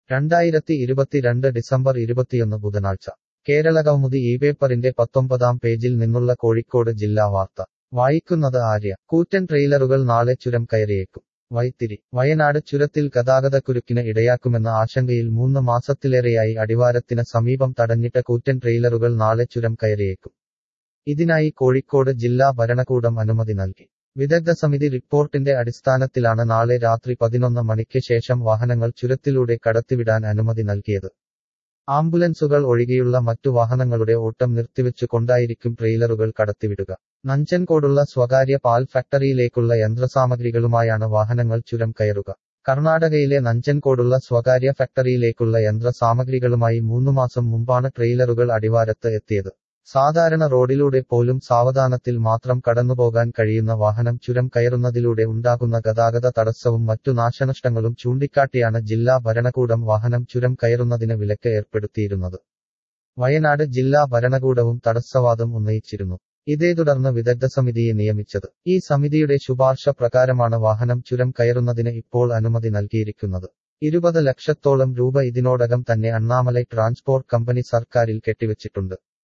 രണ്ടായിരത്തി ഇരുപത്തിരണ്ട് ഡിസംബർ ഇരുപത്തിയൊന്ന് ബുധനാഴ്ച കേരളകൗമുദി ഈ പേപ്പറിന്റെ പത്തൊമ്പതാം പേജിൽ നിന്നുള്ള കോഴിക്കോട് ജില്ലാ വാർത്ത വായിക്കുന്നത് ആര്യ കൂറ്റൻ ട്രെയിലറുകൾ നാളെ ചുരം കയറിയേക്കും വൈത്തിരി വയനാട് ചുരത്തിൽ ഗതാഗതക്കുരുക്കിന് ഇടയാക്കുമെന്ന ആശങ്കയിൽ മൂന്ന് മാസത്തിലേറെയായി അടിവാരത്തിന് സമീപം തടഞ്ഞിട്ട കൂറ്റൻ ട്രെയിലറുകൾ നാളെ ചുരം കയറിയേക്കും ഇതിനായി കോഴിക്കോട് ജില്ലാ ഭരണകൂടം അനുമതി നൽകി വിദഗ്ധ സമിതി റിപ്പോർട്ടിന്റെ അടിസ്ഥാനത്തിലാണ് നാളെ രാത്രി പതിനൊന്ന് മണിക്ക് ശേഷം വാഹനങ്ങൾ ചുരത്തിലൂടെ കടത്തിവിടാൻ അനുമതി നൽകിയത് ആംബുലൻസുകൾ ഒഴികെയുള്ള മറ്റു വാഹനങ്ങളുടെ ഓട്ടം നിർത്തിവെച്ചു കൊണ്ടായിരിക്കും ട്രെയിലറുകൾ കടത്തിവിടുക നഞ്ചൻകോടുള്ള സ്വകാര്യ പാൽ ഫാക്ടറിയിലേക്കുള്ള യന്ത്രസാമഗ്രികളുമായാണ് വാഹനങ്ങൾ ചുരം കയറുക കർണാടകയിലെ നഞ്ചൻകോടുള്ള സ്വകാര്യ ഫാക്ടറിയിലേക്കുള്ള യന്ത്രസാമഗ്രികളുമായി മൂന്നു മാസം മുമ്പാണ് ട്രെയിലറുകൾ അടിവാരത്ത് എത്തിയത് സാധാരണ റോഡിലൂടെ പോലും സാവധാനത്തിൽ മാത്രം കടന്നുപോകാൻ കഴിയുന്ന വാഹനം ചുരം കയറുന്നതിലൂടെ ഉണ്ടാകുന്ന ഗതാഗത തടസ്സവും മറ്റു നാശനഷ്ടങ്ങളും ചൂണ്ടിക്കാട്ടിയാണ് ജില്ലാ ഭരണകൂടം വാഹനം ചുരം കയറുന്നതിന് വിലക്ക് ഏർപ്പെടുത്തിയിരുന്നത് വയനാട് ജില്ലാ ഭരണകൂടവും തടസ്സവാദം ഉന്നയിച്ചിരുന്നു ഇതേ തുടർന്ന് വിദഗ്ധ സമിതിയെ നിയമിച്ചത് ഈ സമിതിയുടെ ശുപാർശ പ്രകാരമാണ് വാഹനം ചുരം കയറുന്നതിന് ഇപ്പോൾ അനുമതി നൽകിയിരിക്കുന്നത് ഇരുപത് ലക്ഷത്തോളം രൂപ ഇതിനോടകം തന്നെ അണ്ണാമലൈ ട്രാൻസ്പോർട്ട് കമ്പനി സർക്കാരിൽ കെട്ടിവച്ചിട്ടുണ്ട്